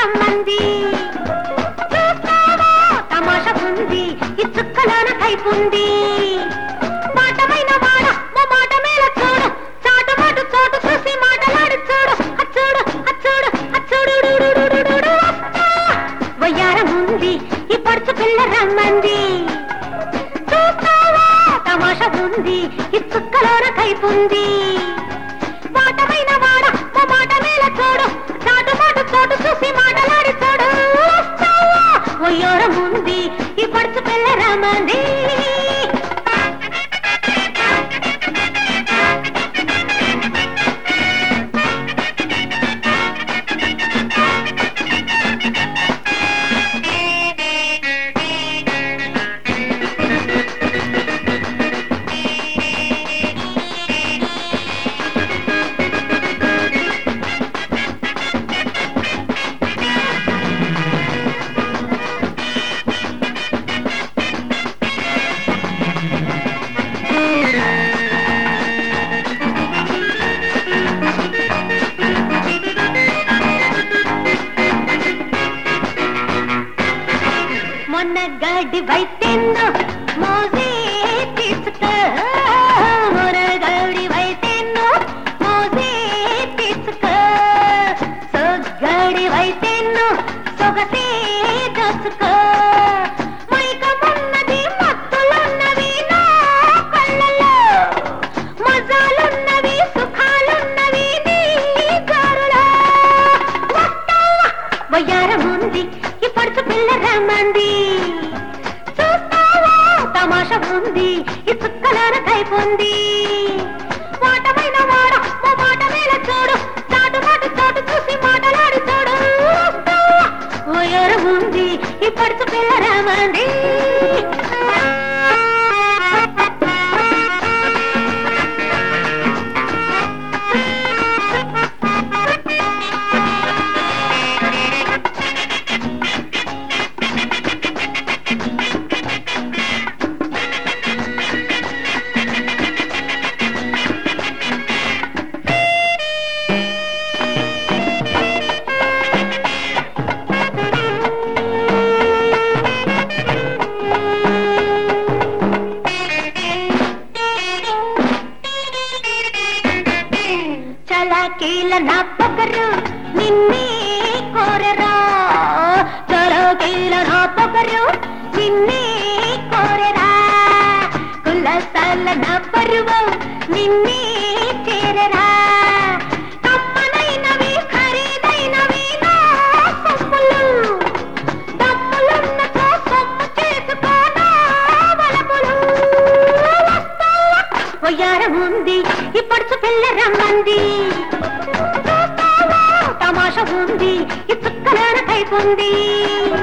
రమ్మంది చూస్తావా తమాష ఉంది ఈ చుక్కలోన కైపుంది మాటమైన వాడ మా మాట మేల చూడు చాటు మాటు చోటు చూసి మాటలాడి చూడు అచ్చుడు అచ్చుడు అచ్చుడు డుడుడుడుడుడు. వస్తా. వయ్యారం ఉంది ఈ పడుచు పిల్ల రమ్మంది చూస్తావా తమాష ఉంది ఈ చుక్కలోన కైపుంది పాటమైన వాడ మా మాట మేల చూడు చాటు మాటు చోటు చూసి మాటలాడి చూడు వస్తావా వయ్యారం ఉంది ఈ పడుచు పిల్ల రమ్మంది మొన్న గడి వైతెన్ను మోసే తీసుకో మొన్న గడి వైతెన్ను మోసే తీసుకో సొగ్గడి వైతెన్ను సొగసే దోచుకో మైకమున్నది మత్తులున్నవి నా కళ్ళలో మజాలున్నవి సుఖాలున్నవి నీ గారులో వస్తావా వయ్యారం ఉంది ఈ పడుచు పిల్ల రమ్మంది చూస్తావా తమాష ఉంది ఈ చుక్కలాన కైపుంది వాటమైన వాడ మా మాట మేల చూడు చాటు మాటు చోటు చూసి మాటలాడి చూడు వస్తావా వయ్యారం ఉంది ఈ పడుచు పిల్ల రమ్మంది చలకీల నా పొగరు నిన్నే కోరరా చలకీల నా పొగరు నిన్నే కోరరా కులసాల నా పరువు నిన్నే చేరరా కమ్మనైనవి ఖరీదైనవి నా సొమ్ములు దమ్ములున్నతో సొమ్ము చేసుకోనా వలపులు వస్తావా వయ్యారం ఉంది ఈ పడుచు పిల్ల రమ్మంది చూస్తావా తమాష ఉంది ఈ చుక్కలాన కైపుంది